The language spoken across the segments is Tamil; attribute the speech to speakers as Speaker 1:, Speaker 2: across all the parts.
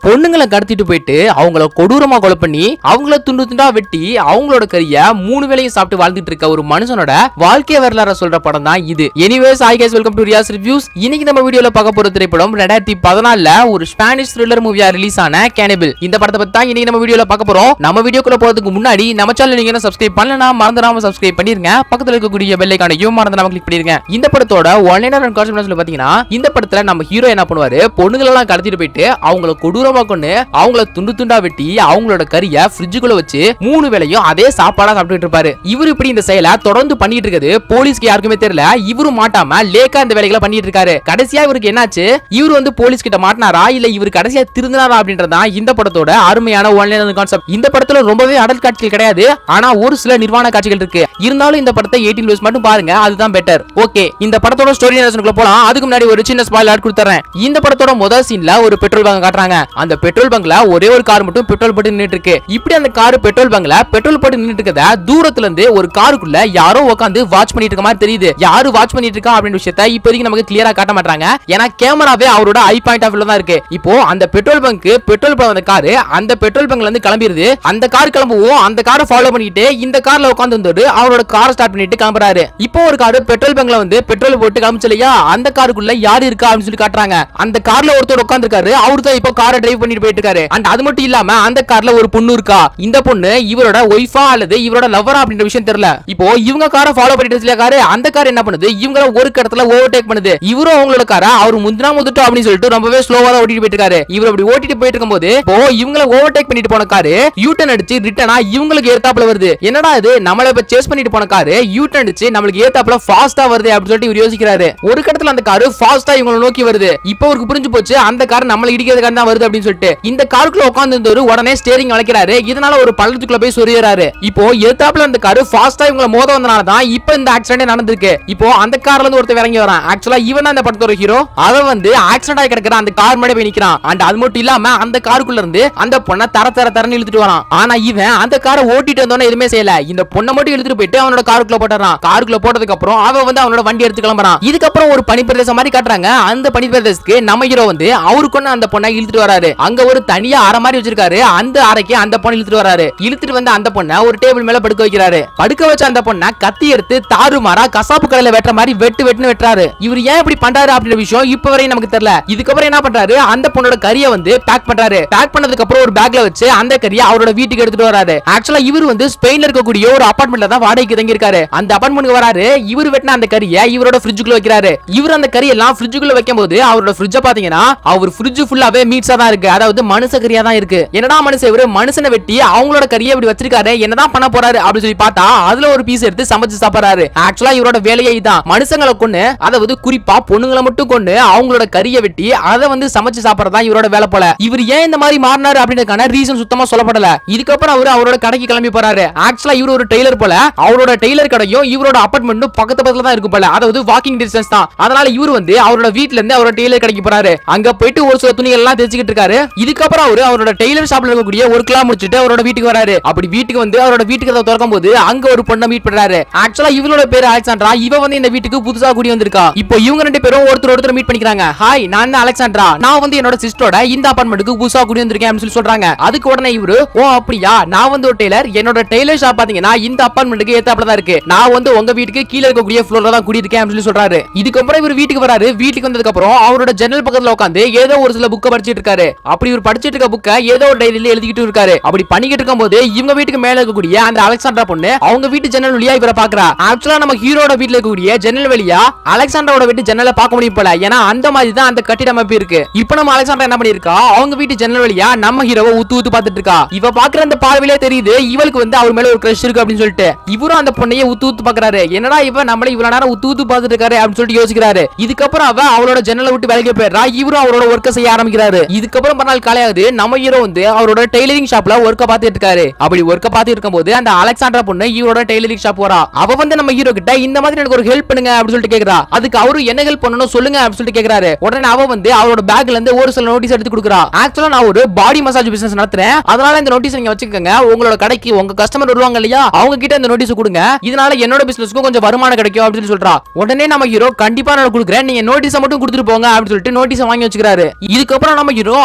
Speaker 1: பொண்ணுங்களை கடத்திட்டு போயிட்டு அவங்கள கொடூரமா கொலை பண்ணி அவங்கள துண்டு துண்டா வெட்டி அவங்களோட கறிய மூணு வேளையும் சாப்பிட்டு வாழ்ந்துட்டு இருக்க ஒரு மனுஷனோட வாழ்க்கை வரலாற சொல்ற படம் தான் இது anyways I guess welcome to Riyas reviews இன்னைக்கு நம்ம வீடியோல பார்க்க போற திரைப்படம் ரெண்டாயிரத்தி பதினாலுல ஒரு ஸ்பானிஷ் த்ரில்லர் மூவியா ரிலீஸ் ஆன கேனிபிள் இந்த படத்தை பத்தி தான் இன்னைக்கு நம்ம வீடியோல பார்க்க போறோம் நம்ம வீடியோக்குள்ள போறதுக்கு முன்னாடி நம்ம சேனல் நீங்க என்ன சப்ஸ்கிரைப் பண்ணலனா மறந்துடாம சப்ஸ்கிரைப் பண்ணிருங்க பக்கத்துல இருக்கக்கூடிய பெல் ஐகானையும் மறந்துடாம கிளிக் பண்ணிருங்க இந்த படத்தோட ஒன் அண்ட் கான்செப்ட் பாத்தீங்கன்னா இந்த படத்துல நம்ம ஹீரோ என்ன பண்ணுவாரு பொண்ணுங்களெல்லாம் கடத்திட்டு போயிட்டு அவங்கள கொடூரமா கொண்டு அவங்கள துண்டு துண்டா வெட்டி அவங்களோட கறிய ஃப்ரிட்ஜுக்குள்ள வச்சு மூணு வேளையும் அதே சாப்பாடா சாப்பிட்டுட்டு இருப்பாரு இவர் இப்படி இந்த செயலை தொடர்ந்து பண்ணிட்டு இருக்குது போலீஸ்க்கு யாருக்குமே தெரியல இவரும் மாட்டாம லேக்கா இந்த வேலைகளை பண்ணிட்டு இருக்காரு கடைசியா இவருக்கு என்னாச்சு இவர் வந்து போலீஸ் கிட்ட மாட்டினாரா இல்ல இவர் கடைசியா திருந்தினாரா அப்படின்றதான் இந்த படத்தோட அருமையான ஒன்லைன் கான்செப்ட் இந்த படத்துல ரொம்பவே அடல் காட்சிகள் கிடையாது ஆனா ஒரு சில நிர்வாண காட்சிகள் இருக்கு இருந்தாலும் இந்த படத்தை எயிட்டீன் ப்ளஸ் மட்டும் பாருங்க அதுதான் பெட்டர் ஓகே இந்த படத்தோட ஸ்டோரி நேரத்துக்குள்ள போலாம் அதுக்கு முன்னாடி ஒரு சின்ன ஸ்பாயில் ஆட் கொடுத்துறேன் இந்த படத்தோட முதல் சீன்ல ஒரு பெட்ரோல் பங்க் காட்டுறாங்க அந்த பெட்ரோல் பங்க்ல ஒரே ஒரு கார் மட்டும் பெட்ரோல் போட்டு நின்னுட்டு இருக்கு இப்படி அந்த கார் பெட்ரோல் பங்க்ல பெட்ரோல் போட்டு நின்னுட்டு இருக்கத தூரத்துல இருந்து ஒரு காருக்குள்ள யாரோ உட்காந்து வாட்ச் பண்ணிட்டு இருக்க மாதிரி தெரியுது யாரு வாட்ச் பண்ணிட்டு இருக்கா அப்படின்ற விஷயத்த இப்போதைக்கு நமக்கு கிளியரா காட்ட மாட்டாங்க ஏன்னா கேமராவே அவரோட ஐ பாயிண்ட் ஆஃப் தான் இருக்கு இப்போ அந்த பெட்ரோல் பங்க் பெட்ரோல் போட அந்த காரு அந்த பெட்ரோல் பங்க்ல இருந்து கிளம்பிடுது அந்த கார் கிளம்புவோம் அந்த காரை ஃபாலோ பண்ணிட்டு இந்த கார்ல உட்காந்து வந்துட்டு அவரோட காரை ஸ்டார்ட் பண்ணிட்டு கிளம்புறாரு இப்போ ஒரு காரு பெட்ரோல் பங்க்ல வந்து பெட்ரோல் போட்டு கிளம்பிச்சு இல்லையா அந்த காருக்குள்ள யாரு இருக்கா அப்படின்னு சொல்லி காட்டுறாங்க அந்த கார்ல ஒருத்தர் உட்காந்துருக்காரு அவரு தான் இப்போ காரை டிரைவ் பண்ணிட்டு போயிட்டு இருக்காரு அண்ட் அது மட்டும் இல்லாம அந்த கார்ல ஒரு பொண்ணு இருக்கா இந்த பொண்ணு இவரோட ஒய்ஃபா அல்லது இவரோட லவ்வரா அப்படின்ற விஷயம் தெரியல இப்போ இவங்க காரை ஃபாலோ பண்ணிட்டு இருக்க காரு அந்த கார் என்ன பண்ணுது இவங்கள ஒரு இடத்துல ஓவர்டேக் பண்ணுது இவரும் அவங்களோட காரை அவர் முந்தினா முந்துட்டோம் அப்படின்னு சொல்லிட்டு ரொம்பவே ஸ்லோவா தான் ஓட்டிட்டு போயிட்டு இருக்காரு இவர் அப்படி ஓட்டிட்டு போயிட்டு இருக்கும்போது இப்போ இவங்கள ஓவர்டேக் பண்ணிட்டு போன காரு யூட்டன் அடிச்சு ரிட்டனா இவங்களுக்கு ஏத்தாப்புல வருது என்னடா இது நம்மள இப்ப சேஸ் பண்ணிட்டு போன காரு யூட்டன் அடிச்சு நம்மளுக்கு ஏத்தாப்புல ஃபாஸ்டா வருது அப்படின்னு சொல்லிட்டு இவர் யோசிக்கிறாரு ஒரு கடத்துல அந்த காரு ஃபாஸ்டா இவங்களை நோக்கி வருது இப்போ அவருக்கு புரிஞ்சு போச்சு அந்த கார் நம்மள இடிக்கிறதுக்காக தான் வருது அப்படின்னு சொல்லிட்டு இந்த காருக்குள்ள உட்கார்ந்து இருந்தவர் உடனே ஸ்டேரிங் வளைக்கிறாரு இதனால ஒரு பள்ளத்துக்குள்ள போய் சொரியறாரு இப்போ எதிர்த்தாப்புல அந்த காரு ஃபாஸ்டா இவங்கள மோத வந்தனால தான் இப்போ இந்த ஆக்சிடென்ட் நடந்திருக்கு இப்போ அந்த கார்ல இருந்து ஒருத்தர் இறங்கி வரான் ஆக்சுவலா இவன் தான் இந்த படத்தோட ஹீரோ அவன் வந்து ஆக்சிடென்ட் ஆகி கிடக்குற அந்த கார் முன்னாடி போய் நிக்கிறான் அண்ட் அது மட்டும் இல்லாம அந்த காருக்குள்ள இருந்து அந்த பொண்ணை தர தர தரன்னு இழுத்துட்டு வரான் ஆனா இவன் அந்த காரை ஓட்டிட்டு வந்தோன்னே எதுவுமே செய்யல இந்த பொண்ணை மட்டும் இழுத்துட்டு போயிட்டு அவனோட காருக்குள்ள போட்டுறான் காருக்குள்ள போட்டதுக்கு அப்புறம் அவன் வந்து அவனோட வண்டி எடுத்து கிளம்புறான் இதுக்கப்புறம் ஒரு பனிப்பிரதேசம் மாதிரி காட்டுறாங்க அந்த பனிப்பிரதேசத்துக்கு நம்ம ஹீரோ வந்து அவருக்கு ஒண்ணு அந்த பொண்ணை இழுத்துட்டு வராரு அங்க ஒரு தனியா அறை மாதிரி வச்சிருக்காரு அந்த அறைக்கு அந்த பொண்ணை இழுத்துட்டு வராரு இழுத்துட்டு வந்து அந்த பொண்ணை ஒரு டேபிள் மேல படுக்க வைக்கிறாரு படுக்க வச்ச அந்த பொண்ணை கத்தி எடுத்து தாறுமாறா கசாப்பு கடையில வெட்டுற மாதிரி வெட்டு வெட்டுன்னு வெட்டுறாரு இவர் ஏன் இப்படி பண்றாரு அப்படின்ற விஷயம் இப்ப வரையும் நமக்கு தெரியல இதுக்கப்புறம் என்ன பண்றாரு அந்த பொண்ணோட கறியை வந்து பேக் பண்றாரு பேக் பண்ணதுக்கு அப்புறம் ஒரு பேக்ல வச்சு அந்த கறியை அவரோட வீட்டுக்கு எடுத்துட்டு வராரு ஆக்சுவலா இவர் வந்து ஸ்பெயின்ல இருக்கக்கூடிய ஒரு அபார்ட்மெண்ட்ல தான் வாடகைக்கு தங்கி இருக்காரு அந்த அபார்ட்மெண்ட்க்கு வராரு இவர் வெட்டின அந்த கறியை இவரோட ஃப்ரிட்ஜுக்குள்ள வைக்கிறாரு இவர் அந்த கறி எல்லாம் ஃப்ரிட்ஜுக்குள்ள வைக்கும் போது அவரோட ஃப்ரிட்ஜ பாத்தீங்கன்னா அவர் ஃப்ரிட்ஜ் ஃபுல்லாவே மீட்ஸா தான் இருக்கு அதாவது மனுஷ கறியா தான் இருக்கு என்னடா மனுஷன் இவரு மனுஷனை வெட்டி அவங்களோட கறியை இப்படி வச்சிருக்காரு என்னதான் பண்ண போறாரு அப்படின்னு சொல்லி பார்த்தா அதுல ஒரு பீஸ் எடுத்து சமைச்சு சாப்பிடுறாரு ஆக்சுவலா இவரோட வேலையே இதான் மனுஷங்களை கொண்டு அதாவது குறிப்பா பொண்ணுங்களை மட்டும் கொண்டு அவங்களோட கறியை வெட்டி அதை வந்து சமைச்சு சாப்பிடறதா இவரோட வேலை போல இவர் ஏன் இந்த மாதிரி மாறினாரு அப்படின்றதுக்கான ரீசன் சுத்தமா சொல்லப்படல இதுக்கப்புறம் அவரு அவரோட கடைக்கு கிளம்பி போறாரு ஆக்சுவலா இவர் ஒரு டெய்லர் போல அவரோட டெய்லர் கடையும் இவரோட அபார்ட்மெண்ட்டும் பக்கத்து பக்கத்துல தான் இருக்கும் போல அதாவது வாக்கிங் டிஸ்டன்ஸ் தான் அதனால இவர் வந்து அவரோட வீட்ல இருந்து அவரோட டெய்லர் கடைக்கு போறாரு அங்க போயிட்டு ஒரு சில துணிகள் எல்லாம் தைச்சுக்கிட்டு இருக்காரு இதுக்கப்புறம் அவரு அவரோட டெய்லர் ஷாப்ல இருக்கக்கூடிய ஒரு கிலா முடிச்சிட்டு அவரோட வீட்டுக்கு வராரு அப்படி வீட்டுக்கு வந்து அவரோட வீட்டுக்கு கதவை திறக்கும் போது அங்க ஒரு பொண்ணை மீட் பண்றாரு ஆக்சுவலா இவரோட பேரு அலெக்சாண்ட்ரா இவ வந்து இந்த வீட்டுக்கு புதுசா கூடி வந்திருக்கா இப்போ இவங்க ரெண்டு பேரும் ஒருத்தர் ஒருத்தர் மீட் பண்ணிக்கிறாங்க ஹாய் நான் தான் அலெக்சாண்ட்ரா நான் வந்து என்னோட சிஸ்டரோட இந்த அபார்ட்மெண்ட்டுக்கு புதுசா கூடி வந்திருக்கேன் அப்படின்னு சொல்லி சொல்றாங்க அதுக்கு உடனே இவரு ஓ அப்படியா நான் வந்து ஒரு டெய்லர் என்னோட டெய்லர் ஷாப் பாத்தீங்கன்னா இந்த அபார்ட்மெண்ட்டுக்கு ஏத்தாப்புல தான் இருக்கு நான் வந்து உங்க வீட்டுக்கு கீழே இருக்கக்கூடிய ஃப்ளோர்ல தான் குடியிருக்கேன் அப்படின்னு சொல்லி சொல்றாரு இதுக்கப்புறம் இவர் வீட்டுக்கு வராரு வீட்டுக்கு வந்ததுக்கு அப்புறம் அவரோட ஜன்னல் பக்கத்துல உட்காந்து ஏதோ ஒரு சில புக்கை படிச்சிட்டு இருக்காரு அப்படி இவர் படிச்சிட்டு இருக்க புக்கை ஏதோ ஒரு டைரியில எழுதிக்கிட்டு இருக்காரு அப்படி பண்ணிக்கிட்டு இருக்கும்போது இவங்க வீட்டுக்கு மேல இருக்கக்கூடிய அந்த அலெக்சாண்ட்ரா பொண்ணு அவங்க வீட்டு ஜன்னல் வழியா இவரை பாக்குறா ஆக்சுவலா நம்ம ஹீரோட வீட்டுல இருக்கக்கூடிய ஜன்னல் வழியா அலெக்சாண்ட்ராவோட வீட்டு ஜன்னலை பார்க்க முடியும் போல ஏன்னா அந்த மாதிரி தான் அந்த கட்டிட அமைப்பு இருக்கு இப்போ நம்ம அலெக்சாண்ட்ரா என்ன பண்ணிருக்கா அவங்க வீட்டு ஜன்னல் வழியா நம்ம ஹீரோவை ஊத்து ஊத்து பார்த்துட்டு இருக்கா இவ பாக்குற அந்த பார்வையிலே தெரியுது இவளுக்கு வந்து அவர் மேல ஒரு கிரஷ் இருக்கு அப்படின்னு சொல்லிட்டு இவரும் அந்த பொண்ணையே ஊத்து ஊத்து பாக்குறாரு என்னடா இவ நம்மள இவ்வளவு நேரம் ஊத்து ஊத்து பார்த்துட்டு இருக்காரு அப்படின்னு சொல்லிட்டு யோசிக்கிறாரு இதுக்கப்புறம் அவ அவளோட ஜன்னலை விட்டு விலகி போயிடுறா இவரும் அவரோட ஒர்க்கை செய்ய ஆரம்பிக்கிறாரு இதுக்கப்புறம் மறுநாள் காலையாகுது நம்ம ஹீரோ வந்து அவரோட டெய்லரிங் ஷாப்ல ஒர்க்க பார்த்துட்டு இருக்காரு அப்படி ஒர்க்க பார்த்துட்டு இருக்கும்போது அந்த அலெக்சாண்ட்ரா பொண்ணு இவரோட டெய்லரிங் ஷாப் வரா அவ வந்து நம்ம ஹீரோ கிட்ட இந்த மாதிரி எனக்கு ஒரு ஹெல்ப் பண்ணுங்க அப்படின்னு சொல்லிட்டு கேக்குறா அதுக்கு அவரு என்ன ஹெல்ப் பண்ணணும் சொல்லுங்க அப்படின்னு சொல்லிட்டு கேக்குறாரு உடனே அவ வந்து அவரோட பேக்ல இருந்து ஒரு சில நோட்டீஸ் எடுத்து கொடுக்குறா ஆக்சுவலா நான் ஒரு பாடி மசாஜ் பிசினஸ் நடத்துறேன் அதனால இந்த நோட்டீஸ் நீங்க வச்சுக்கோங்க உங்களோட கடைக்கு உங்க கஸ்டமர் வருவாங்க இல்லையா அவங்க கிட்ட இந்த நோட்டீஸ் கொடுங்க இதனால என்னோட பிசினஸ்க்கும் கொஞ்சம் வருமானம் கிடைக்கும் அப்படின்னு சொல்லி சொல்றா உடனே நம்ம ஹீரோ கண்டிப்பா நான் கொடுக்குறேன் நீங்க நோட்டீஸை மட்டும் கொடுத்துட்டு போங்க அப்படின்னு சொல்லிட்டு நோட்டீஸை வாங்கி வச்சுக்கிறாரு இதுக்கப்புறம் நம்ம ஹீரோ அவர்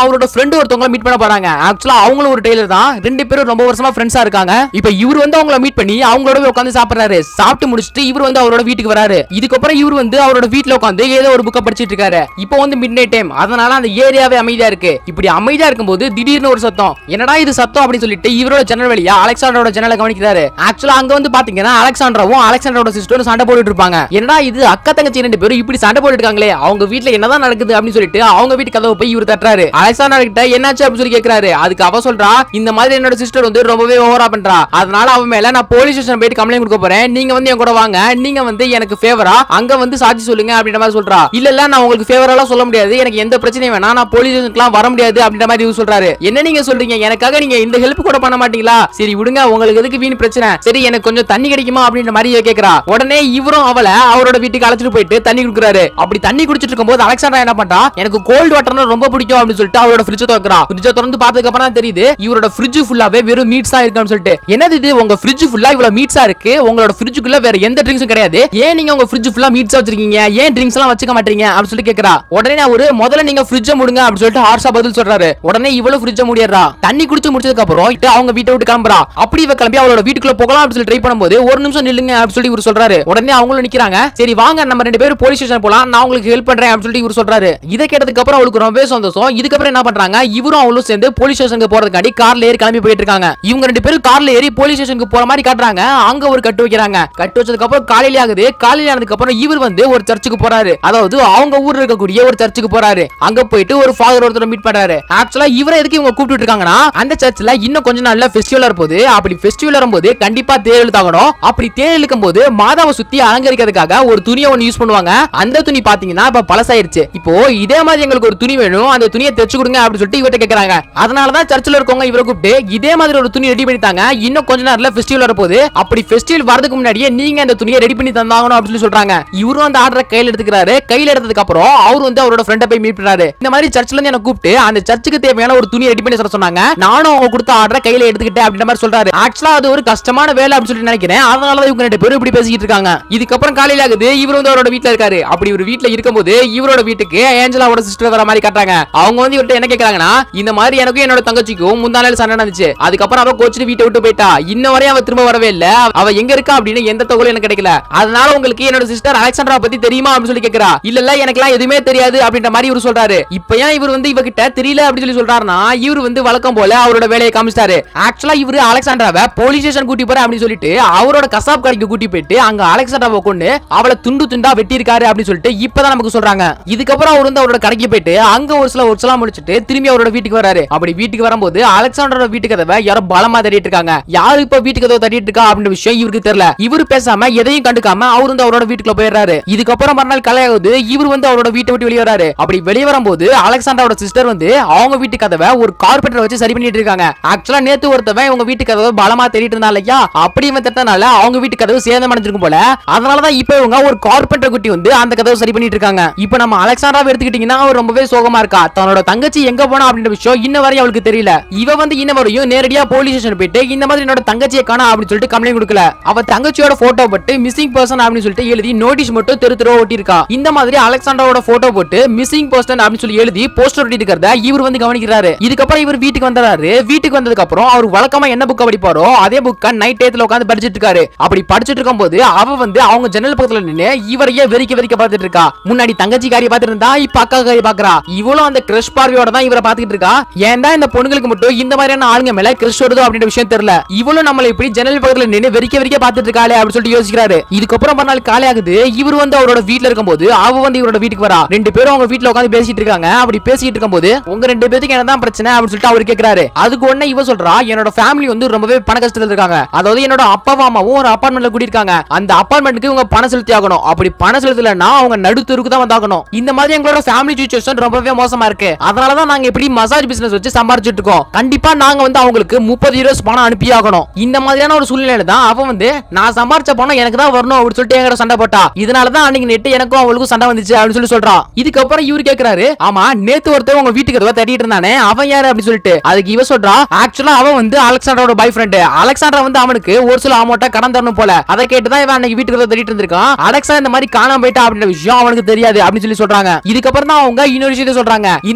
Speaker 1: அவரோட ஃப்ரெண்டு ஒருத்தவங்கள மீட் பண்ண போறாங்க ஆக்சுவலா அவங்களும் ஒரு டெய்லர் தான் ரெண்டு பேரும் ரொம்ப வருஷமா ஃப்ரெண்ட்ஸா இருக்காங்க இப்போ இவர் வந்து அவங்கள மீட் பண்ணி அவங்களோட உட்காந்து சாப்பிடுறாரு சாப்பிட்டு முடிச்சிட்டு இவர் வந்து அவரோட வீட்டுக்கு வராரு இதுக்கப்புறம் இவர் வந்து அவரோட வீட்ல உட்காந்து ஏதோ ஒரு புக்கை படிச்சிட்டு இருக்காரு இப்போ வந்து மிட் நைட் டைம் அதனால அந்த ஏரியாவே அமைதியா இருக்கு இப்படி அமைதியா இருக்கும்போது திடீர்னு ஒரு சத்தம் என்னடா இது சத்தம் அப்படின்னு சொல்லிட்டு இவரோட ஜன்னல் வழியா அலெக்சாண்டரோட ஜன்னலை கவனிக்கிறாரு ஆக்சுவலா அங்க வந்து பாத்தீங்கன்னா அலெக்சாண்டராவும் அலெக்சாண்டரோட சிஸ்டரும் சண்டை போட்டுட்டு இருப்பாங்க என்னடா இது அக்கா தங்கச்சி ரெண்டு பேரும் இப்படி சண்டை போட்டுட்டு இருக்காங்களே அவங்க வீட்ல என்னதான் நடக்குது அப்படின்னு சொல்லிட்டு அவங்க வீட்டு கதவை போய் இவர் தட்டுறாரு அலெக்சாண்டர் கிட்ட என்னாச்சு அப்படின்னு சொல்லி கேக்குறாரு அதுக்கு அவ சொல்றா இந்த மாதிரி என்னோட சிஸ்டர் வந்து ரொம்பவே ஓவரா பண்றா அதனால அவன் மேல நான் போலீஸ் ஸ்டேஷன் போயிட்டு கம்ப்ளைண்ட் கொடுக்க போறேன் நீங்க வந்து என் கூட வாங்க நீங்க வந்து எனக்கு ஃபேவரா அங்க வந்து சாட்சி சொல்லுங்க அப்படின்ற மாதிரி சொல்றா இல்ல இல்ல நான் உங்களுக்கு ஃபேவரெல்லாம் சொல்ல முடியாது எனக்கு எந்த பிரச்சனையும் வேணாம் நான் போலீஸ் ஸ்டேஷனுக்குலாம் வர முடியாது அப்படின்ற மாதிரி இவர் சொல்றாரு என்ன நீங்க சொல்றீங்க எனக்காக நீங்க இந்த ஹெல்ப் கூட பண்ண மாட்டீங்களா சரி விடுங்க உங்களுக்கு எதுக்கு வீண் பிரச்சனை சரி எனக்கு கொஞ்சம் தண்ணி கிடைக்குமா அப்படின்ற மாதிரி இவ கேக்குறா உடனே இவரும் அவளை அவரோட வீட்டுக்கு அழைச்சிட்டு போயிட்டு தண்ணி குடுக்குறாரு அப்படி தண்ணி குடிச்சிட்டு இருக்கும்போது அலெக்சாண்டா என்ன பண்றா எனக்கு கோல்டு வாட்டர்னா ரொம்ப பிடிக்கும் அப்படின்னு சொல்லிட்டு அவரோட ஃப்ரிட்ஜ் திறக்கிறா ஃப்ரிட்ஜை திறந்து பார்த்ததுக்கு அப்புறம் தான் தெரியுது இவரோட ஃப்ரிட்ஜ் ஃபுல்லாவே வெறும் மீட்ஸ் தான் இருக்குன்னு சொல்லிட்டு என்னது இது உங்க ஃப்ரிட்ஜ் ஃபுல்லா இவ்வளவு மீட்ஸா இருக்கு உங்களோட ஃப்ரிட்ஜுக்குள்ள வேற எந்த ட்ரிங்க்ஸும் கிடையாது ஏன் நீங்க உங்க ஃப்ரிட்ஜ் ஃபுல்லா மீட்ஸா வச்சிருக்கீங்க ஏன் ட்ரிங்க்ஸ் எல்லாம் வச்சுக்க மாட்டீங்க அப்படின்னு சொல்லி கேக்குறா உடனே நான் ஒரு முதல்ல நீங்க ஃப்ரிட்ஜை மூடுங்க அப்படின்னு சொல்லிட்டு ஹார்ஷா பதில் சொல்றாரு உடனே இவ்வளவு ஃப்ரிட்ஜை மூடிடுறா தண்ணி குடிச்சு முடிச்சதுக்கு அப்புறம் இட்டு அவங்க வீட்டை விட்டு கிளம்புறா அப்படி இவ கிளம்பி அவளோட வீட்டுக்குள்ள போகலாம் அப்படின்னு சொல்லி ட்ரை பண்ணும்போது ஒரு நிமிஷம் நில்லுங்க அப்படின்னு சொல்லி இவர் சொல்றாரு உடனே அவங்களும் நிக்கிறாங்க சரி வாங்க நம்ம ரெண்டு பேரும் போலீஸ் ஸ்டேஷன் போலாம் நான் உங்களுக்கு ஹெல்ப் பண்றேன் அப்படின்னு சொல்லி இவர் சொல்றாரு இதை கேட்டதுக்கு அப்புறம் அவளுக்கு ரொம்பவே சந்தோஷம் இதுக்கப்புறம் என்ன பண்றாங்க இவரும் அவளும் சேர்ந்து போலீஸ் ஸ்டேஷனுக்கு போறதுக்காண்டி கார்ல ஏறி கிளம்பி போயிட்டு இருக்காங்க இவங்க ரெண்டு பேரும் கார்ல ஏறி போலீஸ் ஸ்டேஷனுக்கு போற மாதிரி காட்டுறாங்க அங்க ஒரு கட்டு வைக்கிறாங்க கட்டு வச்சதுக்கு அப்புறம் காலையில ஆகுது காலையில ஆனதுக்கு அப்புறம் இவர் வந்து ஒரு சர்ச்சுக்கு போறாரு அதாவது அவங்க ஊர்ல இருக்கக்கூடிய ஒரு சர்ச்சுக்கு போறாரு அங்க போயிட்டு ஒரு ஃபாதர் ஒருத்தர் மீட் பண்றாரு ஆக்சுவலா இவரை எதுக்கு இவங்க கூப்பிட்டு இருக்காங்கன்னா அந்த சர்ச்ல இன்னும் கொஞ்ச நாள்ல ஃபெஸ்டிவல் வரும்போது அப்படி ஃபெஸ்டிவல் வரும்போது கண்டிப்பா தேர் இழுத்தாகணும் அப்படி தேர் இழுக்கும் போது மாதாவை சுத்தி அலங்கரிக்கிறதுக்காக ஒரு துணியை ஒன்று யூஸ் பண்ணுவாங்க அந்த துணி பாத்தீங்கன்னா இப்ப பழசாயிருச்சு இப்போ இதே மாதிரி எங்களுக்கு ஒரு துணி வேணும் அந்த துணியை தைச்சு கொடுங்க அப்படின்னு சொல்லிட்டு இவர்கிட்ட கேக்குறாங்க அதனாலதான் சர்ச்சில் இருக்கவங்க இவரை கூப்பிட்டு இதே மாதிரி ஒரு துணி ரெடி பண்ணிட்டாங்க இன்னும் கொஞ்ச நேரத்துல ஃபெஸ்டிவல் வரப்போகுது அப்படி ஃபெஸ்டிவல் வரதுக்கு முன்னாடியே நீங்க அந்த துணியை ரெடி பண்ணி தந்தாகணும் அப்படின்னு சொல்லி சொல்றாங்க இவரும் அந்த ஆர்டரை கையில எடுத்துக்கிறாரு கையில எடுத்ததுக்கு அப்புறம் அவர் வந்து அவரோட ஃப்ரெண்டை போய் மீட் பண்றாரு இந்த மாதிரி சர்ச்ல இருந்து என்ன கூப்பிட்டு அந்த சர்ச்சுக்கு தேவையான ஒரு துணியை ரெடி பண்ணி சொல்ல சொன்னாங்க நானும் அவங்க கொடுத்த ஆர்டரை கையில எடுத்துக்கிட்டேன் அப்படின்ற மாதிரி சொல்றாரு ஆக்சுவலா அது ஒரு கஷ்டமான வேலை அப்படின்னு சொல்லி நினைக்கிறேன் அதனாலதான் இவங்க ரெண்டு பேரும் இப்படி பேசிக்கிட்டு இருக்காங்க இதுக்கப்புறம் காலையில ஆகுது இவர் வந்து அவரோட வீட்ல இருக்காரு அப்படி இவர் வீட்ல இருக்கும்போது இவரோட வீட்டுக்கு ஏஞ்சலாவோட சிஸ்டர் வர மாதிரி காட்டுறாங்க அவங்க வந்து இவர்கிட்ட என்ன கேக்குறாங்கன்னா இந்த மாதிரி எனக்கும் என்னோட தங்கச்சிக்கும் முந்தா நாள் சண்டை நடந்துச்சு அதுக்கப்புறம் அவ கோச்சிட்டு வீட்டை விட்டு போயிட்டா இன்ன வரையும் அவ திரும்ப வரவே இல்ல அவ எங்க இருக்கா அப்படின்னு எந்த தகவலும் எனக்கு கிடைக்கல அதனால உங்களுக்கு என்னோட சிஸ்டர் அலெக்சாண்டரா பத்தி தெரியுமா அப்படின்னு சொல்லி கேக்குறா இல்ல இல்ல எனக்குலாம் எதுவுமே தெரியாது அப்படின்ற மாதிரி இவர் சொல்றாரு இப்ப ஏன் இவர் வந்து இவகிட்ட தெரியல அப்படின்னு சொல்லி சொல்றாருன்னா இவர் வந்து வழக்கம் போல அவரோட வேலையை காமிச்சிட்டாரு ஆக்சுவலா இவரு அலெக்சாண்டராவை போலீஸ் ஸ்டேஷன் கூட்டி போற அப்படின்னு சொல்லிட்டு அவரோட கசாப் கடைக்கு கூட்டி போயிட்டு அங்க அலெக்சாண்டராவை கொண்டு அவளை துண்டு துண்டா வெட்டி இருக்காரு அப்படின்னு சொல்லிட்டு இப்பதான் நமக்கு சொல்றாங்க இதுக்கப்புறம் அவர் வந்து அவரோட கடைக்கு போயிட்டு அங்க ஒரு சில ஒரு சில முடிச்சிட்டு திரும்பி அவரோட வீட்டுக்கு வராரு அப்படி வீட்டுக்கு வரும்போது அலெக்சாண்டரோட வீட்டு கதவை யாரோ பலமா தட்டிட்டு இருக்காங்க யாரு இப்ப வீட்டு கதவை தட்டிட்டு இருக்கா அப்படின்ற விஷயம் இவருக்கு தெரியல இவரு பேசாம எதையும் கண்டுக்காம அவர் வந்து அவரோட வீட்டுக்குள்ள போயிடுறாரு இதுக்கப்புறம் மறுநாள் கலையாகுது இவர் வந்து அவரோட வீட்டை விட்டு வெளியே வராரு அப்படி வெளியே வரும்போது அலெக்சாண்டரோட சிஸ்டர் வந்து அவங்க வீட்டு கதவை ஒரு கார்பெண்டர் வச்சு சரி பண்ணிட்டு இருக்காங்க ஆக்சுவலா நேத்து ஒருத்தவன் இவங்க வீட்டு கதவை பலமா தேடிட்டு இருந்தா இல்லையா அப்படி இவன் தட்டனால அவங்க வீட்டு கதவு சேதம் அடைஞ்சிருக்கும் போல அதனாலதான் இப்ப இவங்க ஒரு கார்பெண்டர் குட்டி வந்து அந்த கதவை சரி பண்ணிட்டு இருக்காங்க இப்ப நம்ம அலெக்சாண்டராவை எடுத்துக்கிட்டீங்கன்னா அவர் ரொம்பவே சோகமா இருக்கா தன்னோட தங்கச்சி எங்க போனா அப்படின்ற விஷயம் இன்ன வரையும் அவளுக்கு தெரியல இவ வந்து இன்ன வரையும் நேரடியா போலீஸ் ஸ்டேஷன் போயிட்டு இந்த மாதிரி என்னோட தங்கச்சியை காணா அப்படின்னு சொல்லிட்டு கம்ப்ளைண்ட் கொடுக்கல அவ தங்கச்சியோட போட்டோ போட்டு மிஸ்ஸிங் பர்சன் அப்படின்னு சொல்லிட்டு எழுதி நோட்டீஸ் மட்டும் தெரு தெருவா ஒட்டி இருக்கா இந்த மாதிரி அலெக்சாண்டரோட போட்டோ போட்டு மிஸ்ஸிங் பர்சன் அப்படின்னு சொல்லி எழுதி போஸ்டர் ஒட்டி இருக்கிறத இவர் வந்து கவனிக்கிறாரு இதுக்கப்புறம் இவர் வீட்டுக்கு வந்தாரு வீட்டுக்கு வந்ததுக்கு அப்புறம் அவர் வழக்கமா என்ன புக்க படிப்பாரோ அதே புக்க நைட் டேத்துல உட்காந்து படிச்சிட்டு இருக்காரு அப்படி படிச்சிட்டு இருக்கும்போது அவ வந்து அவங்க ஜன்னல் பக்கத்துல நின்னு இவரையே வெறிக்க வெறிக்க பார்த்துட்டு இருக்கா முன்னாடி தங்கச்சி காரிய பார்த்துட்டு இருந்தா இப்ப அக்கா காரி பாக்குறா இவளும் அந்த கிரஷ் பார்வையோட தான் இவரை பார்த்துட்டு இருக்கா ஏன் தான் இந்த பொண்ணுங்களுக்கு மட்டும் இந்த மாதிரியான ஆளுங்க மேல கிரஷ் வருதோ அப்படின்ற விஷயம் தெரியல இவளும் நம்மள இப்படி ஜன்னல் பக்கத்துல நின்னு வெறிக்க வெறிக்க பார்த்துட்டு இருக்காளே அப்படின்னு சொல்லிட்டு யோசிக்கிறாரு இதுக்கப்புறம் மறுநாள் காலை ஆகுது இவர் வந்து அவரோட வீட்ல இருக்கும்போது அவ வந்து இவரோட வீட்டுக்கு வரா ரெண்டு பேரும் அவங்க வீட்ல உட்காந்து பேசிட்டு இருக்காங்க அப்படி பேசிட்டு இருக்கும்போது உங்க ரெண்டு பேருக்கு என்னதான் பிரச்சனை அப்படின்னு சொல்லிட்டு அவர் கேக்குறாரு அதுக்கு உடனே இவ சொல்றா என்னோட ஃபேமிலி வந்து ரொம்பவே பண கஷ்டத்துல இருக்காங்க அதாவது என்னோட அப்பாவும் அம்மாவும் ஒரு அபார்ட்மெண்ட்ல குடியிருக்காங்க அந்த அபார்ட்மெண்ட்டுக்கு இவங்க பணம் செலுத்தி ஆகணும் அப்படி பணம் செலுத்தலைன்னா அவங்க நடுத்தருக்கு தான் வந்தாகணும் இந்த மாதிரி எங்களோட ஃபேமிலி சுச்சுவேஷன் ரொம்பவே மோசமா இருக்கு அதனாலதான் நாங்க இப்படி மசாஜ் பிசினஸ் வச்சு சம்பாரிச்சிட்டு இருக்கோம் கண்டிப்பா நாங்க வந்து அவங்களுக்கு முப்பது யூரோஸ் பணம் அனுப்பி ஆகணும் இந்த மாதிரியான ஒரு சூழ்நிலையில தான் அவ வந்து நான் சம்பாரிச்ச பணம் எனக்கு தான் வரணும் அப்படின்னு சொல்லிட்டு என்கிட்ட சண்டை போட்டா இதனாலதான் அன்னைக்கு நெட்டு எனக்கும் அவளுக்கும் சண்டை வந்துச்சு அப்படின்னு சொல்லி சொல்றா இதுக்கப்புறம் இவரு கேக்குறாரு ஆமா நேத்து ஒருத்தர் உங்க வீட்டுக்கு கதவை தட்டிட்டு இருந்தானே அவன் யாரு அப்படின்னு சொல்லிட்டு அதுக்கு இவ சொல்றா ஆக்சுவலா அவன் வந்து அலெக்சாண்டரோட பாய் ஃப்ரெண்டு அலெக்சாண்டர் வந்து அவனுக்கு ஒரு சில அமௌண்ட்டை கடன் தரணும் போல அதை கேட்டுதான் இவன் அன்னைக்கு வீட்டுக்கு கதவை தட்டிட்டு இருந்திருக்கான் அலெக்சாண்டர் இந்த மாதிரி காணாம போயிட்டா அப்படின்ற விஷயம் அவனுக்கு தெரியாது அப்படின்னு சொல்லி சொல்றாங்க இதுக்கப்புறம் தான் அவங்க இன்னொரு விஷயத்தை சொல்றாங்க இந்த மாதிரி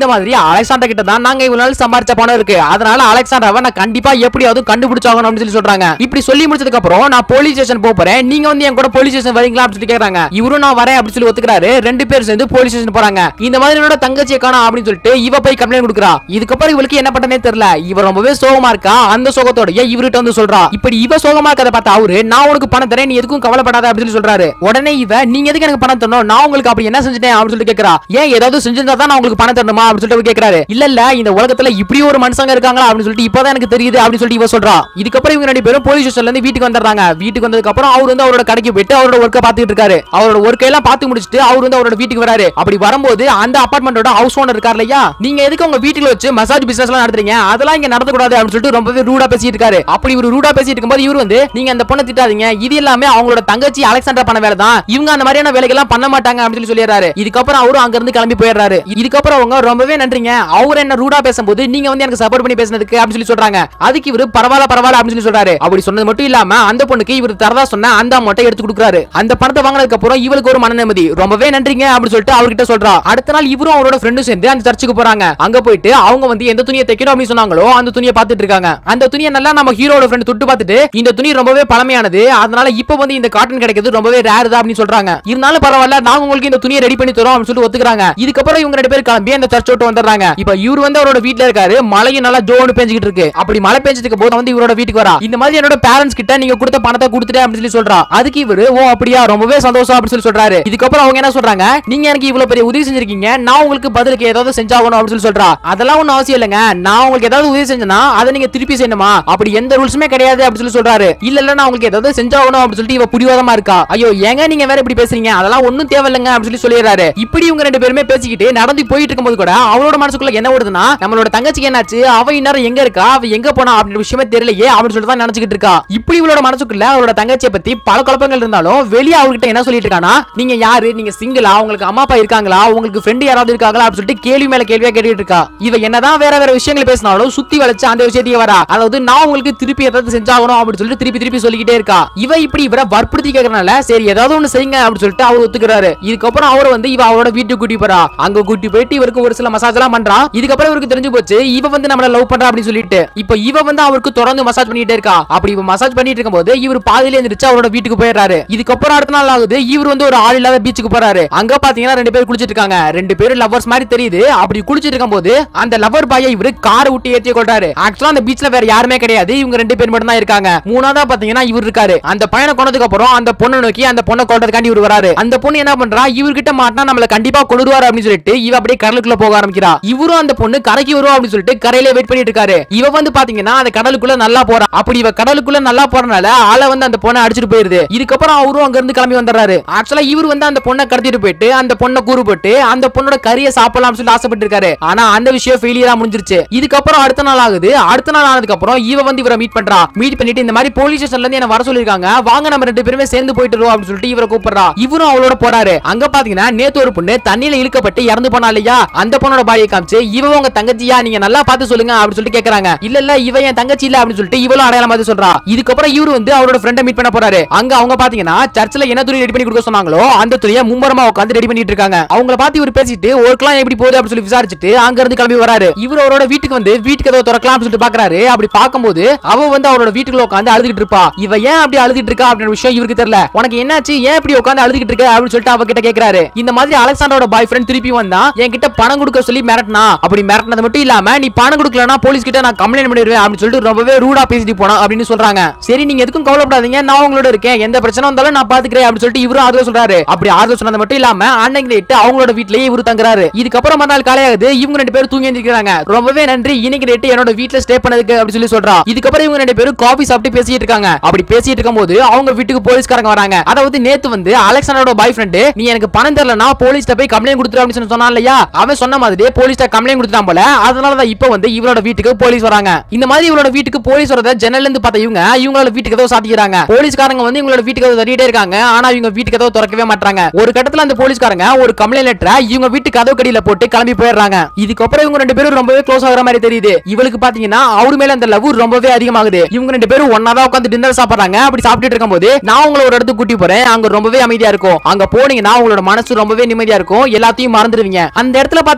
Speaker 1: அலெக்சாண்டர் கிட்ட தான் நாங்க இவ்வளவு நாள் சம்பாரிச்ச பணம் இருக்கு அதனால அலெக்சாண்டராவை நான் கண்டிப்பா எப்படியாவது கண்டுபிடிச்சாகணும் அப்படின்னு சொல்லி சொல்றாங்க இப்படி சொல்லி முடிச்சதுக்கு அப்புறம் நான் போலீஸ் ஸ்டேஷன் போறேன் நீங்க வந்து என் கூட போலீஸ் ஸ்டேஷன் வரீங்களா அப்படின்னு சொல்லி கேக்குறாங்க இவரும் நான் வரேன் அப்படின்னு சொல்லி ஒத்துக்கிறாரு ரெண்டு பேர் சேர்ந்து போலீஸ் ஸ்டேஷன் போறாங்க இந்த மாதிரி என்னோட தங்கச்சியை காணோம் அப்படின்னு சொல்லிட்டு இவ போய் கம்ப்ளைண்ட் கொடுக்குறா இதுக்கப்புறம் இவளுக்கு என்ன பண்ணனே தெரியல இவ ரொம்பவே சோகமா இருக்கா அந்த சோகத்தோடய இவர்கிட்ட வந்து சொல்றா இப்படி இவ சோகமா இருக்கதை பார்த்த அவரு நான் உனக்கு பணம் தரேன் நீ எதுக்கும் கவலைப்படாத அப்படின்னு சொல்லி சொல்றாரு உடனே இவ நீங்க எதுக்கு எனக்கு பணம் தரணும் நான் உங்களுக்கு அப்படி என்ன செஞ்சுட்டேன் அப்படின்னு சொல்லி கேக்குறா ஏன் ஏதாவது செஞ்சிருந்தா தான் நான் உங்களுக்கு பணம் தரணுமா அப்படின்னு சொல்லிட்டு அவர் கேக்குறாரு இல்ல இல்ல இந்த உலகத்துல இப்படி ஒரு மனுஷங்க இருக்காங்களா அப்படின்னு சொல்லிட்டு இப்பதான் எனக்கு தெரியுது அப்படின்னு சொல்லிட்டு இவ சொல்றா இதுக்கப்புறம் இவங்க ரெண்டு பேரும் போலீஸ் ஸ்டேஷன்ல இருந்து வீட்டுக்கு வந்துடுறாங்க வீட்டுக்கு வந்ததுக்கு அப்புறம் அவர் வந்து அவரோட கடைக்கு போயிட்டு அவரோட ஒர்க்கை பாத்துட்டு இருக்காரு அவரோட ஒர்க்கை எல்லாம் பார்த்து முடிச்சுட்டு அவர் வந்து அவரோட வீட்டுக்கு வராரு அப்படி வரும்போது அந்த அபார்ட்மெண்டோட ஹவுஸ் ஓனர் இருக்கார் இல்லையா நீங்க எதுக்கு உங்க வீட்டுல வச்சு மசாஜ் பிசினஸ் எல்லாம் நடத்துறீங்க அதெல்லாம் இங்க நடத்தக்கூடாது அப்படின்னு சொல்லிட்டு ரொம்பவே ரூடா பேசிட்டு இருக்காரு அப்படி இவர் ரூடா பேசிட்டு இருக்கும்போது இவர் வந்து நீங்க அந்த பொண்ணை திட்டாதீங்க இது எல்லாமே அவங்களோட தங்கச்சி அலெக்சாண்டர் பண்ண வேலை தான் இவங்க அந்த மாதிரியான வேலைகள்லாம் பண்ண மாட்டாங்க அப்படின்னு சொல்லி சொல்லிடுறாரு இதுக்கப்புறம் அவரும் அங்க இருந்து கிளம்பி போயிடுறாரு இதுக்கப்புறம் அவங்க ரொம்பவே நன்றிங்க அவர் என்ன ரூடா பேசும்போது நீங்க வந்து எனக்கு சப்போர்ட் பண்ணி பேசினதுக்கு அப்படின்னு சொல்லி சொல்றாங்க அதுக்கு இவரு பரவாயில்ல பரவாயில்ல அப்படின்னு சொல்லி சொல்றாரு அப்படி சொன்னது மட்டும் இல்லாம அந்த பொண்ணுக்கு இவர் தரதா சொன்ன அந்த அமௌண்ட்டை எடுத்து கொடுக்குறாரு அந்த பணத்தை வாங்கினதுக்கு அப்புறம் இவளுக்கு ஒரு மன நிம்மதி ரொம்பவே நன்றிங்க அப்படின்னு சொல்லிட்டு அவர்கிட்ட சொல்றா அடுத்த நாள் இவரும் அவரோட ஃப்ரெண்டும் சேர்ந்து அந்த சர்ச்சுக்கு போறாங்க அங்க போயிட்டு அவங்க வந்து எந்த துணியை தைக்கணும் அப்படின்னு சொன்னாங்களோ அந்த துணியை பார்த்துட்டு இருக்காங்க அந்த துணியை நல்லா நம்ம ஹீரோட ஃப்ரெண்ட் தொட்டு பார்த்துட்டு இந்த துணி ரொம்பவே பழமையானது அதனால இப்போ வந்து இந்த காட்டன் கிடைக்கிறது ரொம்பவே ரேர் தான் அப்படின்னு சொல்றாங்க இருந்தாலும் பரவாயில்ல நாங்க உங்களுக்கு இந்த துணியை ரெடி பண்ணி தரோம் அப்படின்னு சொல்லிட்டு ஒத்துக்கிறாங்க இதுக்கப்புறம் இவங்க ரெண்டு பேரும் கிளம்பி அந்த சர்ச் விட்டு வந்துடுறாங்க இப்ப இவர் வந்து அவரோட வீட்ல இருக்காரு மழையும் நல்லா ஜோன்னு பெஞ்சிட்டு இருக்கு அப்படி மழை பெஞ்சதுக்கு போது வந்து இவரோட வீட்டுக்கு வரா இந்த மாதிரி என்னோட பேரண்ட்ஸ் கிட்ட நீங்க கொடுத்த பணத்தை கொடுத்துட்டேன் அப்படின்னு சொல்லி சொல்றா அதுக்கு இவரு ஓ அப்படியா ரொம்பவே சந்தோஷம் அப்படின்னு சொல்லி சொல்றாரு இதுக்கப்புறம் அவங்க என்ன சொல்றாங்க நீங்க எனக்கு இவ்வளவு பெரிய உதவி செஞ்சிருக்கீங்க நான் உங்களுக்கு பதிலுக்கு ஏதாவது செஞ்சாகணும் அப்படின்னு சொல்லி சொல்றா அதெல்லாம் ஒண்ணும் அவசியம் இல்லைங்க நான் உங்களுக்கு ஏதாவது உதவி செஞ்சேன்னா அதை நீங்க திருப்பி செய்யணுமா அப்படி எந்த ரூல்ஸுமே கிடையாது அப்படின்னு சொல்லி சொல்றாரு இல்ல இல்ல நான் உங்களுக்கு ஏதாவது செஞ்சாகணும் அப்படின்னு சொல்லிட்டு இவ புடிவாதமா இருக்கா ஐயோ ஏங்க நீங்க வேற இப்படி பேசுறீங்க அதெல்லாம் ஒண்ணும் தேவையில்லைங்க அப்படின்னு சொல்லி சொல்லிடுறாரு இப்படி இவங்க ரெண்டு பேருமே பேசிக்கிட்டு நடந்து போயிட்டு இருக்கும்போது கூட அவளோட மனசுக்குள்ள என்ன ஓடுதுன்னா நம்மளோட தங்கச்சிக்கு என்னாச்சு அவ இந்நேரம் எங்க இருக்கா அவ எங்க போனா அப்படின்ற விஷயமே தெரியலையே அப்படின்னு சொல்லிட்டு தான் நினைச்சுக்கிட்டு இருக்கா இப்படி இவளோட மனசுக்குள்ள அவளோட தங்கச்சியை பத்தி பல குழப்பங்கள் இருந்தாலும் வெளியே அவர்கிட்ட என்ன சொல்லிட்டு இருக்கானா நீங்க யாரு நீங்க சிங்கிளா உங்களுக்கு அம்மா அப்பா இருக்காங்களா உங்களுக்கு ஃப்ரெண்ட் யாராவது இருக்காங்களா அப்படின்னு சொல்லிட்டு கேள்வி மேல கேள்வியா கேட்டுட்டு இருக்கா இவ என்னதான் வேற வேற விஷயங்கள் பேசினாலும் சுத்தி வளைச்சு அந்த விஷயத்தையே வரா அதாவது நான் உங்களுக்கு திருப்பி ஏதாவது செஞ்சாகணும் அப்படின்னு சொல்லிட்டு திருப்பி திருப்பி சொல்லிக்கிட்டே இருக்கா இவ இப்படி இவரை வற்புறுத்தி கேக்குறனால சரி ஏதாவது ஒண்ணு செய்யுங்க அப்படின்னு சொல்லிட்டு அவர் ஒத்துக்கிறாரு இதுக்கப்புறம் அவர் வந்து இவ அவரோட வீட்டுக்கு கூட்டி போறா அங்க கூட்டி போயிட்டு இவருக்கு ஒரு சில மசாஜ் எல்லாம் பண்றா இதுக்கப்புறம் இவருக்கு தெரிஞ்சு போச்சு இவ வந்து நம்மள லவ் பண்றா அப்படின்னு சொல்லிட்டு இப்போ இவ வந்து அவருக்கு தொடர்ந்து மசாஜ் பண்ணிட்டே இருக்கா அப்படி இவ மசாஜ் பண்ணிட்டு இருக்கும்போது இவர் பாதியில எந்திரிச்சு அவரோட வீட்டுக்கு போயிடுறாரு இதுக்கப்புறம் அடுத்த நாள் ஆகுது இவர் வந்து ஒரு ஆள் இல்லாத பீச்சுக்கு போறாரு அங்க பாத்தீங்கன்னா ரெண்டு பேர் குளிச்சிட்டு இருக்காங்க ரெண்டு பேரும் லவ்வர்ஸ் மாதிரி தெரியுது அப்படி குளிச்சிட்டு இருக்கும்போது அந்த லவர் பாயை இவரு காரை விட்டு ஏற்றி கொள்றாரு ஆக்சுவலா அந்த பீச்ல வேற யாருமே கிடையாது இவங்க ரெண்டு பேர் மட்டும் தான் இருக்காங்க மூணாவதா பாத்தீங்கன்னா இவர் இருக்காரு அந்த பையனை கொண்டதுக்கு அப்புறம் அந்த பொண்ணை நோக்கி அந்த பொண்ணை கொண்டதுக்காண்டி இவர் வராரு அந்த பொண்ணு என்ன பண்றா இவர்கிட்ட மாட்டினா நம்மள கண்டிப்பா கொண்டுருவாரு அப்படின்னு சொல்லிட்டு இவ அப்படியே கடலுக்குள்ள போக ஆரம்பிக்கிறா இவரும் அந்த பொண்ணு கரைக்கு வரும் அப்படின்னு சொல்லிட்டு கரையில வெயிட் பண்ணிட்டு இருக்காரு இவ வந்து பாத்தீங்கன்னா அந்த கடலுக்குள்ள நல்லா போறா அப்படி இவ கடலுக்குள்ள நல்லா போறனால ஆளை வந்து அந்த பொண்ணை அடிச்சிட்டு போயிருது இதுக்கப்புறம் அவரும் அங்க இருந்து கிளம்பி வந்துடுறாரு ஆக்சுவலா இவர் வந்து அந்த பொண்ணை கடத்திட்டு போயிட்டு அந்த பொண்ணை கூறு போட்டு அந்த பொண்ணோட கறியை சாப்பிடலாம்னு சொல்லி ஆசைப்பட்டு இருக்காரு ஆனா அந்த விஷயம் ஃபெயிலியரா முடிஞ்சிருச்சு இதுக்கப்புறம் அடுத்த நாள் ஆகுது அடுத்த நாள் ஆனதுக்கு அப்புறம் இவ வந்து இவரை மீட் பண்றா மீட் பண்ணிட்டு இந்த மாதிரி போலீஸ் ஸ்டேஷன்ல இருந்து என்ன வர சொல்லிருக்காங்க வாங்க நம்ம ரெண்டு பேருமே சேர்ந்து போயிட்டு வருவோம் அப்படின்னு சொல்லிட்டு இவரை கூப்பிடுறா இவரும் அவளோட போறாரு அங்க பாத்தீங்கன்னா நேத்து ஒரு பொண்ணு தண்ணியில இழுக்கப்பட்டு இறந்து போனா இல்லையா அந்த பொண்ணோட பாடியை காமிச்சு இவ உங்க தங்கச்சியா நீங்க நல்லா பார்த்து சொல்லுங்க அப்படின்னு சொல்லிட்டு கேக்குறாங்க இல்ல இல்ல இவ என் தங்கச்சி இல்ல அப்படின்னு சொல்லிட்டு இவளும் அடையாளம் பார்த்து சொல்றா இதுக்கப்புறம் இவரு வந்து அவரோட ஃப்ரெண்டை மீட் பண்ண போறாரு அங்க அவங்க பாத்தீங்கன்னா சர்ச்சில் என்ன துணி ரெடி பண்ணி கொடுக்க சொன்னாங்களோ அந்த துணியை மும்பரமா உட்காந்து ரெடி பண்ணிட்டு இருக்காங்க அவங்கள பார்த்து இவர் பேசிட்டு ஒர்க்லாம் எப்படி போகுது அப்படின்னு சொல்லி விசாரிச்சுட்டு அங்க இருந்து கிளம்பி வராரு இவர் அவரோட வீட்டுக்கு வந்து வீட்டுக்கு ஏதோ திறக்கலாம் அப்படின்னு சொல்லிட்டு பாக்குறாரு அப்படி பார்க்கும்போது அவ வந்து அவரோட வீட்டுக்குள்ள உட்காந்து அழுதுகிட்டு இருப்பா இவ ஏன் அப்படி அழுதுட்டு இருக்கா அப்படின்ற விஷயம் இவருக்கு தெரியல உனக்கு என்னாச்சு ஏன் இப்படி உட்காந்து அழுதுகிட்டு இருக்க அப்படின்னு சொல்லிட்டு அவ கிட்ட கேக்குறாரு இந்த மாதிரி அலெக்சாண்டரோட பாய் ஃப்ரெண்ட் திருப்பி வந்தா என்கிட்ட பணம் கொடுக்க சொல்லி மிரட்டினா அப்படி மிரட்டினது மட்டும் இல்லாம நீ பணம் கொடுக்கலனா போலீஸ் கிட்ட நான் கம்ப்ளைண்ட் பண்ணிடுவேன் அப்படின்னு சொல்லிட்டு ரொம்பவே ரூடா பேசிட்டு போனா அப்படின்னு சொல்றாங்க சரி நீங்க எதுக்கும் கவலைப்படாதீங்க நான் உங்களோட இருக்கேன் எந்த பிரச்சனை வந்தாலும் நான் பாத்துக்கிறேன் அப்படின்னு சொல்லிட்டு இவரும் ஆறுதல் சொல்றாரு அப்படி ஆறுதல் சொன்னது மட்டும் இல்லாம அன்னைக்கு நைட்டு அவங்களோட வீட்லயே இவரு தங்குறாரு இதுக்கப்புறம் மறுநாள் காலையாகுது இவங்க ரெண்டு பேரும் தூங்கி எழுந்திருக்காங்க ரொம்பவே நன்றி இன்னைக்கு நைட்டு என்னோட வீட்ல ஸ்டே பண்ணதுக்கு அப்படின்னு சொல்லி சொல்றா இதுக்கப்புறம் இவங்க ரெண்டு பேரும் காபி சாப்பிட்டு பேசிட்டு இருக்காங்க அப்படி பேசிட்டு இருக்கும்போது அவங்க வீட்டுக்கு போலீஸ்காரங்க வராங்க அதாவது நேத்து வந்து அலெக்சாண்டரோட பாய் ஃப்ரெண்ட் நீ எனக்கு பணம் தரலனா போலீஸ்ட்ட போய் கம்ப்ளைண்ட் கொடுத்துரு அப்படின்னு சொல்லி சொன்னான் இல்லையா அவன் சொன்ன மாதிரி போலீஸ்ட்ட கம்ப்ளைண்ட் கொடுத்துட்டான் போல அதனால தான் இப்போ வந்து இவரோட வீட்டுக்கு போலீஸ் வராங்க இந்த மாதிரி இவரோட வீட்டுக்கு போலீஸ் வரத ஜன்னல்ல இருந்து பார்த்த இவங்க இவங்களோட வீட்டுக்கு ஏதோ சாத்திக்கிறாங்க போலீஸ்காரங்க வந்து இவங்களோட வீட்டுக்கு ஏதோ தட்டிட்டே இருக்காங்க ஆனா இவங்க வீட்டுக்கு ஏதோ திறக்கவே மாட்டாங்க ஒரு கட்டத்துல அந்த போலீஸ்காரங்க ஒரு கம்ப்ளைண்ட் லெட்டரை இவங்க வீட்டு கதவு கடியில போட்டு கிளம்பி போயிடுறாங்க இதுக்கப்புறம் இவங்க ரெண்டு பேரும் ரொம்பவே க்ளோஸ் ஆகுற மாதிரி தெரியுது இவளுக்கு பாத்தீங்கன்னா அவரு மேல அந்த லவ் ரொம்பவே அதிகமாகுது இவங்க ரெண்டு பேரும் ஒன்னாதான் உட்காந்து டின்னர் சாப்பிடுறாங்க அப்படி சாப்பிட்டுட்டு இருக்கும்போது நான் உங்களை ஒரு இடத்துக்கு கூட்டி போறேன் அங்க ரொம்பவே அமைதியா இருக்கும் அங்க போனீங்கன்னா உங்களோட மனசு ரொம்பவே நிம்மதியா இருக்கும் எல்லாத்தையும் மறந்துடுவீங்க அந்த இடத்துல பாத்தீங்கன்னா எனக்கு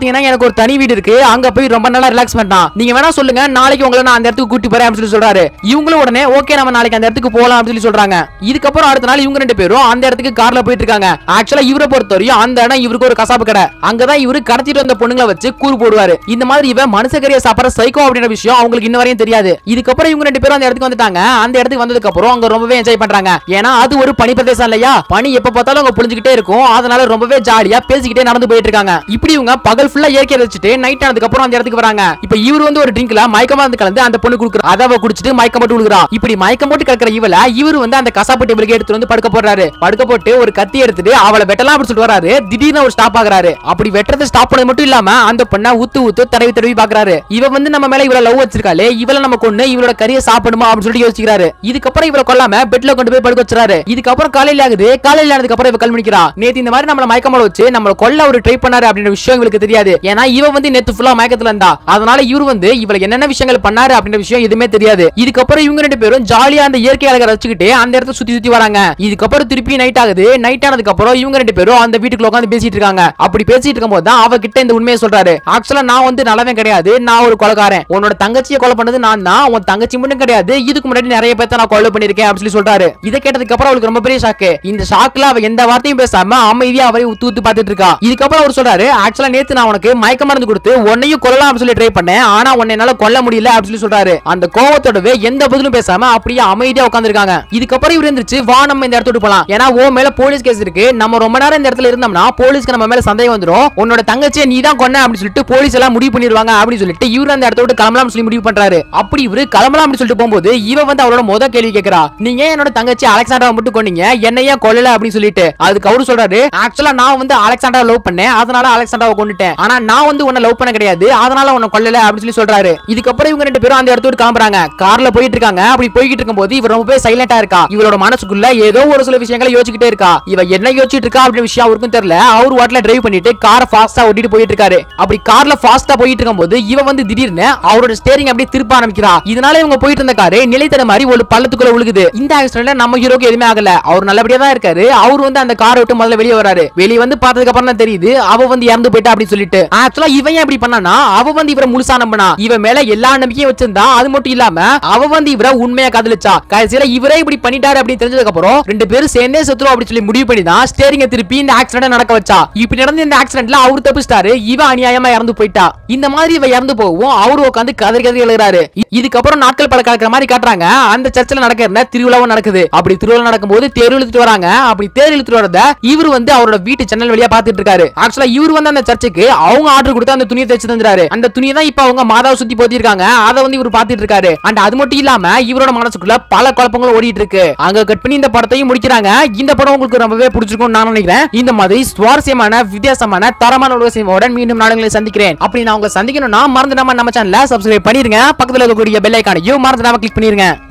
Speaker 1: அவருக்கு ஒரு தனி வீடு இருக்கு அங்க போய் ரொம்ப நல்லா ரிலாக்ஸ் பண்ணான் நீங்க வேணா சொல்லுங்க நாளைக்கு உங்களை நான் அந்த இடத்துக்கு கூட்டி போறேன் அப்படின்னு சொல்லி சொல்றாரு இவங்களும் உடனே ஓகே நம்ம நாளைக்கு அந்த இடத்துக்கு போலாம் அப்படின்னு சொல்லி சொல்றாங்க இதுக்கப்புறம் அடுத்த நாள் இவங்க ரெண்டு பேரும் அந்த இடத்துக்கு கார்ல போயிட்டு இருக்காங்க ஆக்சுவலா இவரை பொறுத்தவரையும் அந்த இடம் இவருக்கு ஒரு கசாப்பு கடை அங்கதான் இவரு கடத்திட்டு வந்த பொண்ணுங்களை வச்சு கூறு போடுவாரு இந்த மாதிரி இவன் மனுஷக்கரியை சாப்பிட சைக்கோ அப்படின்ற விஷயம் அவங்களுக்கு இன்ன வரையும் தெரியாது இதுக்கப்புறம் இவங்க ரெண்டு பேரும் அந்த இடத்துக்கு வந்துட்டாங்க அந்த இடத்துக்கு வந்ததுக்கு அப்புறம் அங்க ரொம்பவே என்ஜாய் பண்றாங்க ஏன்னா அது ஒரு பனி பிரதேசம் இல்லையா பனி எப்ப பார்த்தாலும் அங்க புளிஞ்சுக்கிட்டே இருக்கும் அதனால ரொம்பவே ஜாலியா பேசிக்கிட்டே நடந்து போயிட்டு இருக்காங்க இப்படி இவங்க பகல் ஃபுல்லா இயற்கை வச்சுட்டு நைட் ஆனதுக்கு அப்புறம் அந்த இடத்துக்கு வராங்க இப்ப இவர் வந்து ஒரு ட்ரிங்க்ல மயக்கமா இருந்து கலந்து அந்த பொண்ணு குடுக்குறா அதை அவ குடிச்சிட்டு மயக்கம் போட்டு விழுகிறா இப்படி மயக்கம் போட்டு கிடக்கிற இவள இவர் வந்து அந்த கசாப்பு டேபிளுக்கு எடுத்து வந்து படுக்க போடுறாரு படுக்க போட்டு ஒரு கத்தி எடுத்துட்டு அவளை வெட்டலாம் அப்படின்னு சொல்லிட்டு வராரு திடீர்னு ஒரு ஸ்டாப் ஆகுறாரு அப்படி வெட்டுறதை ஸ்டாப் பண்ணது மட்டும் இல்லாம அந்த பொண்ணை ஊத்து ஊத்து தடவி தடவி பாக்குறாரு இவ வந்து நம்ம மேல இவள லவ் வச்சிருக்காளே இவள நம்ம கொண்டு இவளோட கறியை சாப்பிடுமா அப்படின்னு சொல்லிட்டு யோசிக்கிறாரு இதுக்கப்புறம் இவளை கொல்லாம பெட்ல கொண்டு போய் படுக்க வச்சிராரு இதுக்கப்புறம் காலையில ஆகுது காலையில ஆனதுக்கு அப்புறம் இவ கல் முடிக்கிறா நேத்து இந்த மாதிரி நம்மள மயக்கமால வச்சு நம்மள கொல்ல ஒரு ட்ரை பண்ணாரு அப்படின்ற விஷயம் இவளுக்கு தெரியாது ஏன்னா இவ வந்து நேத்து ஃபுல்லா மயக்கத்துல இருந்தா அதனால இவர் வந்து இவள என்னென்ன விஷயங்கள் பண்ணாரு அப்படின்ற விஷயம் எதுவுமே தெரியாது இதுக்கப்புறம் இவங்க ரெண்டு பேரும் ஜாலியா அந்த இயற்கை அழகை ரசிச்சுக்கிட்டு அந்த இடத்த சுத்தி சுத்தி வராங்க இதுக்கப்புறம் திருப்பி நைட் ஆகுது நைட் ஆனதுக்கு அப்புறம் இவங்க ரெண்டு பேரும் அந்த வீட்டுக்குள்ள உட்காந்து பேசிட்டு இருக்காங்க அப்படி பேசிட்டு இருக்கும்போது தான் அவகிட்ட இந்த உண்மையை சொல்றாரு ஆக்சுவலா நான் வந்து நல்லவன் கிடையாது நான் ஒரு கொலைகாரன் உன்னோட தங்கச்சியை கொலை பண்ணது நான் தான் உன் தங்கச்சி மட்டும் கிடையாது இதுக்கு முன்னாடி நிறைய பேர்த்த நான் கொலை பண்ணிருக்கேன் அப்படின்னு சொல்லி சொல்றாரு இதை கேட்டதுக்கு அப்புறம் அவளுக்கு ரொம்ப பெரிய ஷாக்கு இந்த ஷாக்ல அவ எந்த வார்த்தையும் பேசாம அமைதியா அவரை உத்து உத்து பார்த்துட்டு இருக்கா இதுக்கப்புறம் அவர் சொல்றாரு ஆக்சுவலா நேத்து நான் உனக்கு மயக்க மருந்து கொடுத்து உன்னையும் கொல்லலாம் அப்படின்னு சொல்லி ட்ரை பண்ணேன் ஆனா உன்னை என்னால கொல்ல முடியல அப்படின்னு சொல்லி சொல்றாரு அந்த கோவத்தோடவே எந்த பதிலும் பேசாம அப்படியே அமைதியா உட்காந்துருக்காங்க இதுக்கப்புறம் இவர் இருந்துச்சு வா நம்ம இந்த இடத்துக்கு போலாம் ஏன்னா ஓ மேல போலீஸ் கேஸ் இருக்கு நம்ம ரொம்ப நேரம் இந்த இடத்துல இருந்தோம்னா போலீஸ்க்கு நம்ம மேல சந்தேகம் வந்துரும் உன்னோட தங்கச்சியை நீ தான் கொன்ன அப்படின்னு சொல்லிட்டு போலீஸ் எல்லாம் முடிவு பண்ணிடுவாங்க அப்படின்னு சொல்லிட்டு இவரு அந்த இடத்த விட்டு கிளம்பலாம் சொல்லி முடிவு பண்றாரு அப்படி இவரு கிளம்பலாம் அப்படின்னு சொல்லிட்டு போகும்போது இவ வந்து அவரோட முத கேள்வி கேக்குறா நீங்க ஏன் என்னோட தங்கச்சி அலெக்சாண்டரா மட்டும் கொன்னீங்க என்னைய கொல்லல அப்படின்னு சொல்லிட்டு அதுக்கு அவரு சொல்றாரு ஆக்சுவலா நான் வந்து அலெக்சாண்டரா லவ் பண்ணேன் அதனால அலெக்சாண்டராவை கொண்டுட்டேன் ஆனா நான் வந்து உன்னை லவ் பண்ண கிடையாது அதனால உன்னை கொல்லல அப்படின்னு சொல்லி சொல்றாரு இதுக்கப்புறம் இவங்க ரெண்டு பேரும் அந்த இடத்த விட்டு கிளம்புறாங்க கார்ல போயிட்டு இருக்காங்க அப்படி போய்கிட்டு இருக்கும்போது இவர் ரொம்பவே சைலண்டா இருக்கா இவரோட மனசுக்குள்ள ஏதோ ஒரு சில விஷயங்களை யோசிச்சுக்கிட்டே இருக்கா இவ என்ன யோசிச்சுட்டு இருக்கா அப்படின்ற விஷயம் அவருக்கும் தெரியல அவர் வாட்ல டிரைவ் பண்ணிட்டு காரை ஃபாஸ்டா ஓட்டிட்டு போயிட்டு இருக்காரு அப்படி கார்ல ஃபாஸ்டா போயிட்டு இருக்கும்போது இவ வந்து திடீர்னு அவரோட ஸ்டேரிங் அப்படியே திருப்ப ஆரம்பிக்கிறா இதனால இவங்க போயிட்டு இருந்த காரு நிலைத்தட மாதிரி ஒரு பள்ளத்துக்குள்ள விழுகுது இந்த ஆக்சிடென்ட்ல நம்ம ஹீரோக்கு எதுவுமே ஆகல அவர் நல்லபடியா தான் இருக்காரு அவர் வந்து அந்த காரை விட்டு முதல்ல வெளியே வராரு வெளியே வந்து பார்த்ததுக்கு அப்புறம் தான் தெரியுது அவ வந்து இறந்து போயிட்டா அப்படின்னு சொல்லிட்டு ஆக்சுவலா இவன் ஏன் இப்படி பண்ணானா அவ வந்து இவரை முழுசா நம்பினா இவன் மேல எல்லா நம்பிக்கையும் வச்சிருந்தா அது மட்டும் இல்லாம அவ வந்து இவரை உண்மையா காதலிச்சா கடைசியில இவரே இப்படி பண்ணிட்டாரு அப்படின்னு தெரிஞ்சதுக்கு அப்புறம் ரெண்டு பேரும் சேர்ந்தே செத்துரும் அப்படின்னு சொல்லி முடிவு பண்ணி தான் ஸ்டேரிங்க திருப்பி இந்த ஆக்சிடென்ட் நடக்க வச்சா இப்படி நடந்த இந்த ஆக்சிடென்ட்ல அவர் தப்பிச்சிட்டாரு இவ அநியாயமா இறந்து போயிட்டா இந்த மாதிரி இவ இறந்து போகவும் அவரு உட்காந்து கதறி கதறி எழுதுறாரு இ- இதுக்கப்புறம் நாட்கள் பல கலக்கிற மாதிரி காட்டுறாங்க அந்த சர்ச்சில் நடக்க இருந்த திருவிழாவும் நடக்குது அப்படி திருவிழா நடக்கும்போது தேர் இழுத்துட்டு வராங்க அப்படி தேர் இழுத்துட்டு வரத இவர் வந்து அவரோட வீட்டு ஜன்னல் வழியா பாத்துட்டு இருக்காரு ஆக்சுவலா இவர் வந்து அந்த சர்ச்சுக்கு அவங்க ஆர்டர் கொடுத்து அந்த துணியை தைச்சு தந்துறாரு அந்த துணியை தான் இப்ப அவங்க மாதாவை சுத்தி போத்தி இருக்காங்க அதை வந்து இவர் பாத்துட்டு இருக்காரு அண்ட் அது மட்டும் இல்லாம இவரோட மனசுக்குள்ள பல குழப்பங்களும் ஓடிட்டு இருக்கு அங்க கட் பண்ணி இந்த படத்தையும் முடிக்கிறாங்க இந்த படம் உங்களுக்கு ரொம்பவே பிடிச்சிருக்கும் நான் நினைக்கிறேன் இந்த மாதிரி சுவாரஸ்யமான வித்தியாசமான தரமான உலக சினிமாவுடன் மீண்டும் நாடுகளை சந்திக்கிறேன் அப்படி நான் உங்களை சந்திக்கணும்னா மறந்துடாம நம்ம சேனலை சப்ஸ்கிரைப் பண்ணிருங்க பக்கத்துல இருக்கக்கூடிய பெல் ஐக்கானையும் மறந்துடாம கிளிக் பண்ணிருங்க